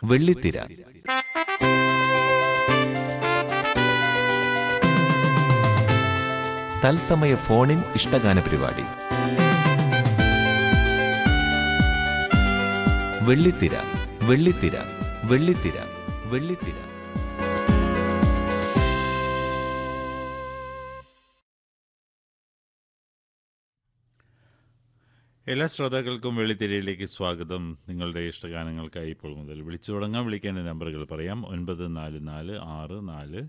വെള്ളിത്തിര തത്സമയ ഫോണിൻ ഇഷ്ടഗാന പരിപാടി വെള്ളിത്തിര വെള്ളിത്തിര വെള്ളിത്തിര വെള്ളിത്തിര എല്ലാ ശ്രോതാക്കൾക്കും വെള്ളിത്തിരയിലേക്ക് സ്വാഗതം നിങ്ങളുടെ ഇഷ്ടഗാനങ്ങൾക്കായി ഇപ്പോൾ മുതൽ വിളിച്ചു തുടങ്ങാം വിളിക്കേണ്ട നമ്പറുകൾ പറയാം ഒൻപത് നാല് നാല് ആറ് നാല്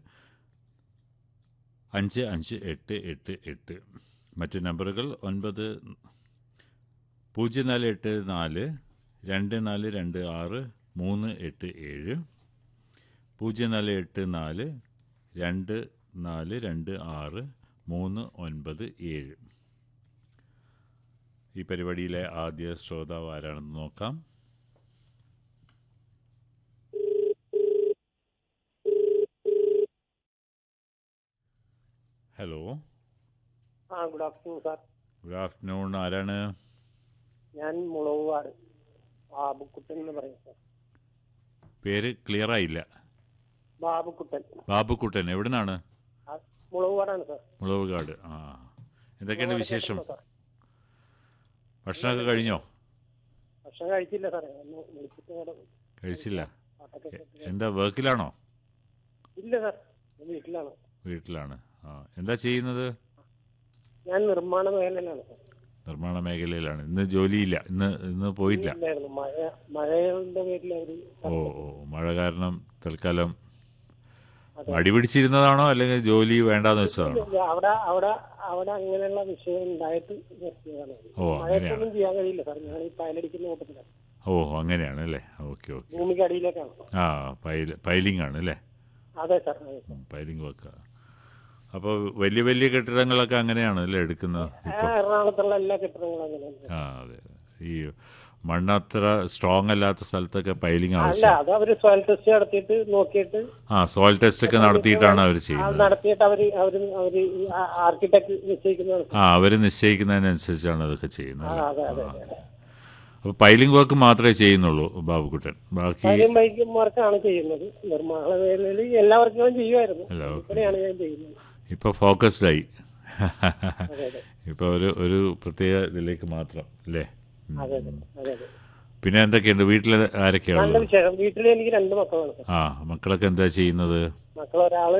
അഞ്ച് അഞ്ച് എട്ട് എട്ട് എട്ട് മറ്റ് നമ്പറുകൾ ഒൻപത് പൂജ്യം നാല് എട്ട് നാല് രണ്ട് നാല് രണ്ട് ആറ് മൂന്ന് എട്ട് ഏഴ് പൂജ്യം നാല് എട്ട് നാല് രണ്ട് നാല് രണ്ട് ആറ് മൂന്ന് ഒൻപത് ഏഴ് ഈ പരിപാടിയിലെ ആദ്യ ശ്രോതാവ് ആരാണെന്ന് നോക്കാം ഹലോ ആ good afternoon sir good afternoon ആരാണ് ഞാൻ മുളവുപാട് ബാബുക്കുട്ടൻ എന്ന് പറയും സാർ പേര് ക്ലിയർ ആയില്ല ബാബുക്കുട്ടൻ ബാബുക്കുട്ടൻ എവിടുന്നാണ് ആ, മുളവുപാടാണ് സാർ മുളവുകാട് ആ എന്തൊക്കെയാണ് മുളവുപാട് വിശേഷം കേട്ടോ സാർ ഭക്ഷണമൊക്കെ കഴിഞ്ഞോ ഭക്ഷണം കഴിച്ചില്ല സാറേ ഒന്ന് വിളിച്ചിട്ട് കൂടെ കഴിച്ചില്ല പാട്ടൊക്കെ എ- കേട്ട് എന്താ വർക്കിലാണോ ഇല്ല സാർ ഞാൻ വീട്ടിലാണ് വീട്ടിലാണ് ആ എന്താ ചെയ്യുന്നത് ഞാൻ നിർമ്മാണ മേഖലയിലാണ് സാർ നിർമ്മാണ മേഖലയിലാണ് ഇന്ന് ജോലിയില്ല ഇന്ന് ഇന്ന് പോയില്ല ഇല്ലായിരുന്നു മഴ മഴയുടെ പേരിൽ അവര് ഓ ഓ മഴ കാരണം തൽക്കാലം അതെ. മടി പിടിച്ചിരുന്നതാണോ അല്ലെങ്കിൽ ജോലി വേണ്ടാന്ന് വെച്ചതാണോ ഇല്ല, അവിടെ അവിടെ അവിടെ അങ്ങനെയുള്ള വിഷയം ഉണ്ടായിട്ട് നിർത്തിയതാണ് ഓ, മഴയത്തൊന്നും ചെയ്യാൻ കഴിയില്ല സാർ ഞാൻ ഈ പയലടിക്കുന്ന കൂട്ടത്തിലാണ് ഓ അങ്ങനെയാണ് അല്ലേ ഓക്കെ ഓക്കെ ഭൂമിക്ക് അടിയിലേക്കാണ് ആ പൈൽ പൈലിംഗ് ആണ് അല്ലേ അതെ സാർ അതെ സാർ പൈലിംഗ് വർക്ക് അപ്പോൾ വലിയ വലിയ കെട്ടിടങ്ങളൊക്കെ അങ്ങനെയാണ് അല്ലേ എടുക്കുന്നത് ആ, ഇപ്പോൾ എറണാകുളത്തുള്ള എല്ലാ കെട്ടിടങ്ങളും അങ്ങനെയാണ് ആ അതെ ഈ മണ്ണത്ര സ്ട്രോങ് അല്ലാത്ത സ്ഥലത്തൊക്കെ പൈലിംഗ് അല്ല ആവശ്യം അത് അവര് സോയിൽ ടെസ്റ്റ് നടത്തിയിട്ട് നോക്കിയിട്ട് ആ സോയിൽ ടെസ്റ്റ് ഒക്കെ നടത്തിയിട്ടാണ് അവർ അത് ചെയ്യുന്നത് നടത്തിയിട്ട് അവര് അവര് അവര് ആർക്കിടെക്ട് നിശ്ചയിക്കുന്നതാണ് ആ അവർ നിശ്ചയിക്കുന്നതിനനുസരിച്ചാണ് അതൊക്കെ ചെയ്യുന്നത് ആ, അല്ലേ? അതെ അതെ ആ. അതെ അപ്പോൾ പൈലിംഗ് വർക്ക് മാത്രമേ ചെയ്യുന്നുള്ളൂ ബാബുക്കുട്ടൻ ബാക്കി കാര്യം വൈദ്യന്മാർക്കാണ് ചെയ്യുന്നത് നിർമ്മാണ മേഖലയിൽ എല്ലാവർക്കും ചെയ്യുമായിരുന്നു എല്ലാവർക്കും. ഇപ്പോഴാണ് ഞാൻ ചെയ്യുന്നത് ഇപ്പോൾ ഫോക്കസ്ഡ് ആയി അതെ അതെ ഇപ്പോൾ ഒരു ഒരു പ്രത്യേക ഇതിലേക്ക് മാത്രം അല്ലേ ഉം. അതെ അതെ അതെ അതെ പിന്നെ എന്തൊക്കെയുണ്ട് വീട്ടിൽ ആരൊക്കെയാണ് നല്ല ഉള്ളത് വിശേഷം വീട്ടിൽ എനിക്ക് രണ്ട് മക്കളാണ് സാർ ആ മക്കളൊക്കെ എന്താ ചെയ്യുന്നത് മക്കൾ ഒരാള്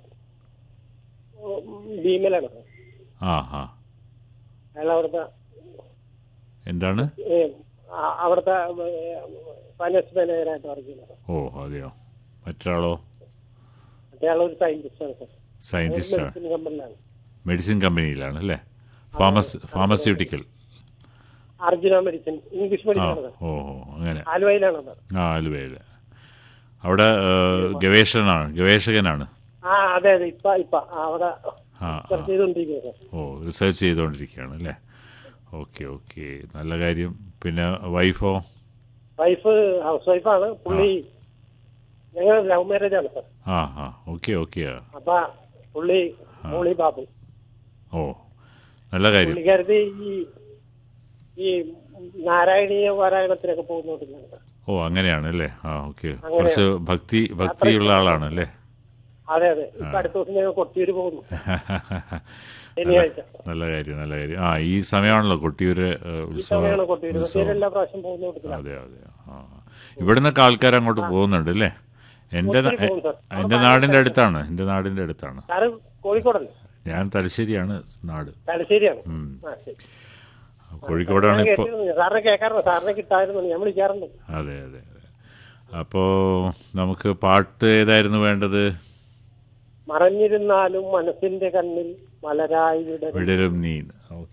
ഭീമലാണ് സാർ ആ ആ അയാൾ അവിടുത്തെ എന്താണ് ഏ, ആ- അവിടുത്തെ ഫൈനാൻസ് മാനേജറായിട്ട് വർക്ക് ചെയ്യുന്നത് സാർ ഓ അതെയോ മറ്റൊരാളോ മറ്റേ ആൾ ഒരു സയന്റിസ്റ്റാണ് സാർ സയൻറ്റിസ്റ്റാണ് മെഡിസിൻ കമ്പനിയിലാണ് മെഡിസിൻ കമ്പനിയിലാണ് അല്ലേ famous pharmaceutical Arjuna medicine English ആ മെഡിസിൻ ആണ് സാർ ഓ ഓ അങ്ങനെ ആലുവയിലാണ് സാർ ആ ആലുവയിൽ അവിടെ ഏ, ഗവേഷകനാണ് ഗവേഷകനാണ് ആ അതെ അതെ ഇപ്പൊ ഇപ്പൊ അവിടെ ആ ആ സെർച്ച് ചെയ്തുകൊണ്ടിരിക്കുന്നത് സാർ ഓ റിസർച്ച് ചെയ്തുകൊണ്ടിരിക്കുകയാണ് അല്ലേ ഓക്കെ ഓക്കെ നല്ല കാര്യം പിന്നെ വൈഫോ വൈഫ് ഹൗസ് വൈഫാണ് പുള്ളി ഞങ്ങൾ ലവ് മാരേജ് ആണ് സാർ ആ ആ ഓക്കെ ഓക്കെ അപ്പൊ പുള്ളി മോളി ബാബു ഓ നല്ല കാര്യം പുള്ളിക്കാരത്തി ഈ ഈ നാരായണീയ പാരായണത്തിനൊക്കെ പോകുന്നോണ്ടിരുന്നത് സാർ ഓ അങ്ങനെയാണ് അല്ലേ ആ ഓക്കെ കുറച്ച് ഭക്തി ഭക്തിയുള്ള ആളാണ് അല്ലേ അതെ അതെ ഇപ്പൊ അടുത്ത ദിവസം ഞങ്ങൾ കൊട്ടിയൂര് പോകുന്നു ശനിയാഴ്ച നല്ല കാര്യം നല്ല കാര്യം ആ ഈ സമയമാണല്ലോ കൊട്ടിയൂര് ഏ, ഈ ഉത്സവം സമയമാണ് കൊട്ടിയൂര് കൊട്ടിയൂര് ഉത്സവം എല്ലാ പ്രാവശ്യം പോകുന്നോണ്ടിരുന്നത് അതെ അതെ ആ ഇവിടുന്നൊക്കെ ആൾക്കാർ അങ്ങോട്ട് പോകുന്നുണ്ട് അല്ലേ എൻ്റെ ന- ഒത്തിരി പോകും സാർ. എൻ്റെ നാടിൻ്റെ അടുത്താണ് എൻ്റെ നാടിൻ്റെ അടുത്താണ് സാറ് കോഴിക്കോടല്ലേ ഞാൻ തലശ്ശേരിയാണ് നാട് തലശ്ശേരിയാണ് ഉം. ആ ശരി കോഴിക്കോടാണ് ഞാൻ ഇപ്പോൾ കേട്ടിരുന്നു. സാറിനെ കേൾക്കാറുണ്ട് സാറിനെ കിട്ടായിരുന്നു ഞാൻ വിളിക്കാറുണ്ട് അതെ അതെ അതെ അപ്പോൾ നമുക്ക് പാട്ട് ഏതായിരുന്നു വേണ്ടത് മറഞ്ഞിരുന്നാലും മനസ്സിന്റെ കണ്ണിൽ മലരായി വിടരും വിടരും നീ